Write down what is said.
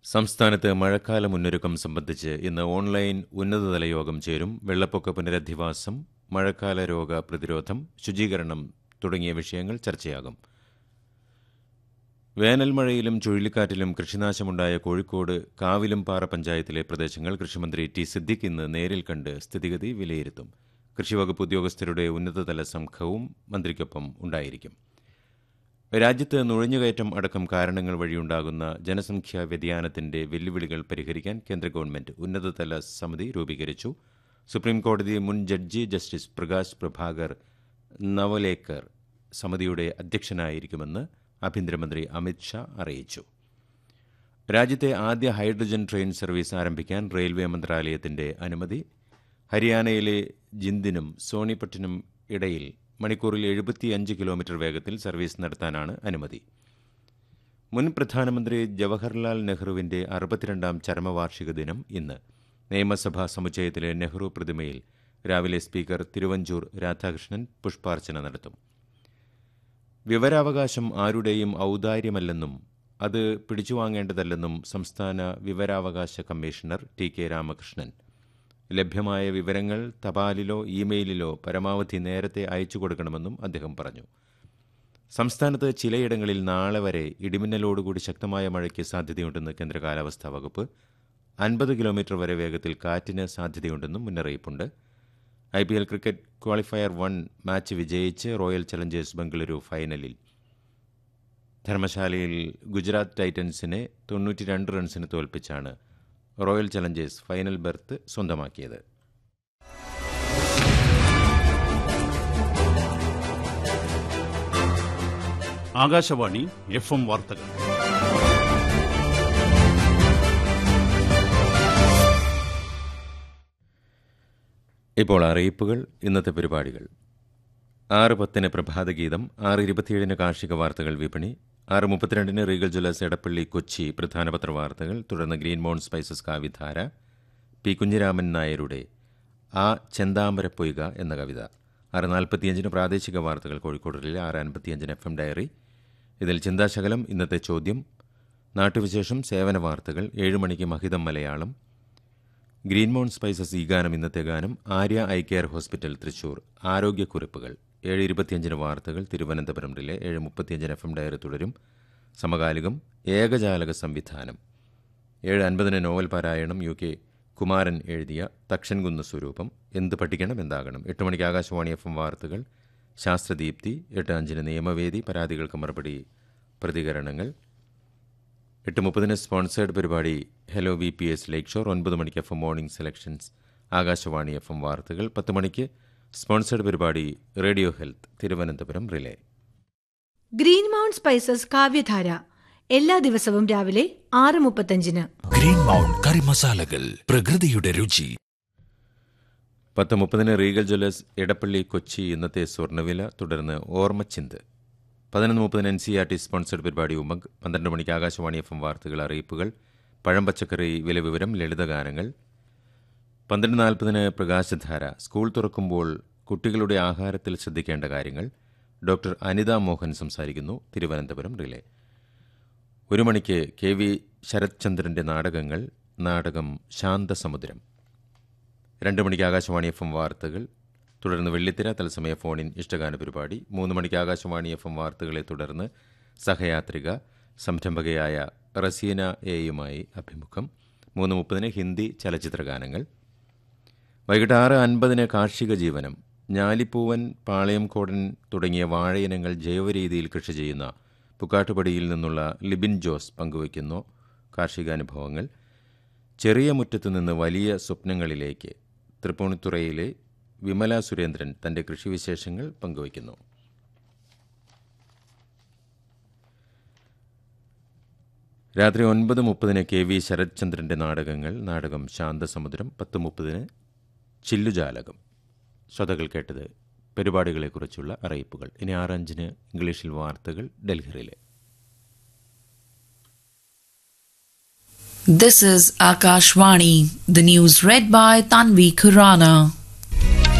സംസ്ഥാനത്ത് മഴക്കാല മുന്നൊരുക്കം സംബന്ധിച്ച് ഇന്ന് ഓൺലൈൻ ഉന്നതതല യോഗം ചേരും വെള്ളപ്പൊക്ക പുനരധിവാസം മഴക്കാല രോഗ പ്രതിരോധം ശുചീകരണം തുടങ്ങിയ വിഷയങ്ങൾ ചർച്ചയാകും വേനൽ മഴയിലും ചുഴലിക്കാറ്റിലും കൃഷിനാശമുണ്ടായ കോഴിക്കോട് കാവിലുംപാറ പഞ്ചായത്തിലെ പ്രദേശങ്ങൾ കൃഷിമന്ത്രി ടി സിദ്ദിഖ് ഇന്ന് നേരിൽ കണ്ട് സ്ഥിതിഗതി വിലയിരുത്തും കൃഷിവകുപ്പ് ഉദ്യോഗസ്ഥരുടെ ഉന്നതതല സംഘവും മന്ത്രിക്കൊപ്പം ഉണ്ടായിരിക്കും രാജ്യത്ത് നുഴഞ്ഞുകയറ്റം അടക്കം കാരണങ്ങൾ വഴിയുണ്ടാകുന്ന ജനസംഖ്യാ വ്യതിയാനത്തിന്റെ വെല്ലുവിളികൾ പരിഹരിക്കാൻ കേന്ദ്ര ഗവൺമെന്റ് ഉന്നതതല സമിതി രൂപീകരിച്ചു സുപ്രീംകോടതി മുൻ ജഡ്ജി ജസ്റ്റിസ് പ്രകാശ് പ്രഭാകർ നവലേക്കർ സമിതിയുടെ അധ്യക്ഷനായിരിക്കുമെന്ന് ആഭ്യന്തരമന്ത്രി അമിത് ഷാ അറിയിച്ചു രാജ്യത്തെ ആദ്യ ഹൈഡ്രജൻ ട്രെയിൻ സർവീസ് ആരംഭിക്കാൻ റെയിൽവേ മന്ത്രാലയത്തിന്റെ അനുമതി ഹരിയാനയിലെ ജിന്ദിനും സോണിപ്പട്ടിനും ഇടയിൽ മണിക്കൂറിൽ എഴുപത്തിയഞ്ച് കിലോമീറ്റർ വേഗത്തിൽ സർവീസ് നടത്താനാണ് അനുമതി മുൻ പ്രധാനമന്ത്രി ജവഹർലാൽ നെഹ്റുവിന്റെ അറുപത്തിരണ്ടാം ചരമവാർഷിക ദിനം ഇന്ന് നിയമസഭാ സമുച്ചയത്തിലെ നെഹ്റു പ്രതിമയിൽ രാവിലെ സ്പീക്കർ തിരുവഞ്ചൂർ രാധാകൃഷ്ണൻ പുഷ്പാർച്ചന നടത്തും വിവരാവകാശം ആരുടെയും ഔദാര്യമല്ലെന്നും അത് പിടിച്ചുവാങ്ങേണ്ടതല്ലെന്നും സംസ്ഥാന വിവരാവകാശ കമ്മീഷണർ ടി കെ രാമകൃഷ്ണൻ ലഭ്യമായ വിവരങ്ങൾ തപാലിലോ ഇമെയിലിലോ പരമാവധി നേരത്തെ അയച്ചു കൊടുക്കണമെന്നും അദ്ദേഹം പറഞ്ഞു സംസ്ഥാനത്ത് ചിലയിടങ്ങളിൽ നാളെ വരെ ഇടിമിന്നലോടുകൂടി ശക്തമായ മഴയ്ക്ക് സാധ്യതയുണ്ടെന്ന് കേന്ദ്ര കാലാവസ്ഥാ വകുപ്പ് അൻപത് കിലോമീറ്റർ വരെ വേഗത്തിൽ കാറ്റിന് സാധ്യതയുണ്ടെന്നും മുന്നറിയിപ്പുണ്ട് I P L cricket qualifier one match വിജയിച്ച് റോയൽ ചലഞ്ചേഴ്സ് ബംഗളൂരു ഫൈനലിൽ ധർമ്മശാലയിൽ ഗുജറാത്ത് ടൈറ്റൻസിനെ തൊണ്ണൂറ്റി രണ്ട് റൺസിന് തോൽപ്പിച്ചാണ് റോയൽ ചലഞ്ചേഴ്സ് ഫൈനൽ ബെർത്ത് സ്വന്തമാക്കിയത് ആകാശവാണി എഫ് എം വാർത്തകൾ ഇപ്പോൾ അറിയിപ്പുകൾ ഇന്നത്തെ പരിപാടികൾ ആറ് പത്തിന് പ്രഭാതഗീതം ആറ് ഇരുപത്തിയേഴിന് കാർഷിക വാർത്തകൾ വിപണി ആറ് മുപ്പത്തിരണ്ടിന് റീഗൽ ജ്വല്ലേഴ്സ് എടപ്പള്ളി കൊച്ചി പ്രധാന പത്രവാർത്തകൾ തുടർന്ന് ഗ്രീൻ മൗൺ സ്പൈസസ് കാവിധാര പി കുഞ്ഞിരാമൻ നായരുടെ ആ ചെന്താമര പൊയ്ക എന്ന കവിത ആറ് നാൽപ്പത്തിയഞ്ചിന് പ്രാദേശിക വാർത്തകൾ കോഴിക്കോടിലെ ആറ് അൻപത്തിയഞ്ചിന് എഫ് എം ഡയറി ഇതിൽ ചിന്താശകലം ഇന്നത്തെ ചോദ്യം നാട്ടുവിശേഷം സേവന വാർത്തകൾ ഏഴ് മണിക്ക് മഹിതം മലയാളം ഗ്രീൻ മൗൺ സ്പൈസസ് ഈ ഗാനം ഇന്നത്തെ ഗാനം Arya I care hospital Thrissur ആരോഗ്യക്കുറിപ്പുകൾ ഏഴ് ഇരുപത്തിയഞ്ചിന് വാർത്തകൾ തിരുവനന്തപുരം റിലെ ഏഴ് മുപ്പത്തിയഞ്ചിന് എഫ് എം ഡയറി തുടരും സമകാലികം ഏകജാലക സംവിധാനം ഏഴ് അൻപതിന് നോവൽ പാരായണം യു കെ കുമാരൻ എഴുതിയ തക്ഷൻകുന്ന് സ്വരൂപം എന്ത് പഠിക്കണം എന്താകണം എട്ട് മണിക്ക് ആകാശവാണി എഫ് എം വാർത്തകൾ ശാസ്ത്രദീപ്തി എട്ട് അഞ്ചിന് നിയമവേദി പരാതികൾക്ക് മറുപടി പ്രതികരണങ്ങൾ എട്ട് മുപ്പതിന് സ്പോൺസേഡ് പരിപാടി hello V P S lake shore ഒൻപത് മണിക്ക് F M morning selections Akashvani F M വാർത്തകൾ പത്ത് മണിക്ക് സ്പോൺസേഡ് പരിപാടി radio health Thiruvananthapuram relay green mount spices Kavyadhara എല്ലാ ദിവസവും രാവിലെ ആറ് മുപ്പത്തഞ്ചിന് ഗ്രീൻ മൗണ്ട് കറി മസാലകൾ പ്രകൃതിയുടെ രുചി പത്ത് മുപ്പതിന് റീഗൽ ജ്വല്ലേഴ്സ് എടപ്പള്ളി കൊച്ചി ഇന്നത്തെ സ്വർണ്ണവില തുടർന്ന് ഓർമ്മച്ചിന്ത് പതിനൊന്ന് മുപ്പതിന് N C R T sponsored പരിപാടി ഉമഗ് പന്ത്രണ്ട് മണിക്ക് ആകാശവാണി എഫ് എം വാർത്തകൾ അറിയിപ്പുകൾ പഴം പച്ചക്കറി വില വിവരം ലളിതഗാനങ്ങൾ പന്ത്രണ്ട് നാൽപ്പതിന് പ്രകാശധാര സ്കൂൾ തുറക്കുമ്പോൾ കുട്ടികളുടെ ആഹാരത്തിൽ ശ്രദ്ധിക്കേണ്ട കാര്യങ്ങൾ ഡോക്ടർ അനിത മോഹൻ സംസാരിക്കുന്നു തിരുവനന്തപുരം റിലേ ഒരു മണിക്ക് കെ വി ശരത്ചന്ദ്രന്റെ നാടകങ്ങൾ നാടകം ശാന്തസമുദ്രം രണ്ട് മണിക്ക് ആകാശവാണി എഫ് എം വാർത്തകൾ തുടർന്ന് വെള്ളിത്തിര തത്സമയ ഫോണിൻ ഇഷ്ടഗാന പരിപാടി മൂന്ന് മണിക്ക് ആകാശവാണി എഫ് എം വാർത്തകളെ തുടർന്ന് സഹയാത്രിക സംരംഭകയായ റസീന എയുമായി അഭിമുഖം മൂന്ന് മുപ്പതിന് ഹിന്ദി ചലച്ചിത്ര ഗാനങ്ങൾ വൈകിട്ട് ആറ് അൻപതിന് കാർഷിക ജീവനം ഞാലിപ്പൂവൻ പാളയംകോടൻ തുടങ്ങിയ വാഴയിനങ്ങൾ ജൈവരീതിയിൽ കൃഷി ചെയ്യുന്ന പുക്കാട്ടുപടിയിൽ നിന്നുള്ള ലിബിൻ ജോസ് പങ്കുവയ്ക്കുന്നു കാർഷികാനുഭവങ്ങൾ ചെറിയ മുറ്റത്തു നിന്ന് വലിയ സ്വപ്നങ്ങളിലേക്ക് തൃപ്പൂണിത്തുറയിലെ വിമല സുരേന്ദ്രൻ തന്റെ കൃഷിവിശേഷങ്ങൾ പങ്കുവയ്ക്കുന്നു രാത്രി ഒൻപത് മുപ്പതിന് കെ വി ശരത്ചന്ദ്രന്റെ നാടകങ്ങൾ നാടകം ശാന്തസമുദ്രം പത്ത് മുപ്പതിന് ചില്ലുജാലകം ശ്രോതാക്കൾ കേട്ടത് പരിപാടികളെക്കുറിച്ചുള്ള അറിയിപ്പുകൾ ഇനി ആറഞ്ചിന് ഇംഗ്ലീഷിൽ വാർത്തകൾ ഡൽഹിയിലെ This is Akashvani, the news read by Tanvi Khurana.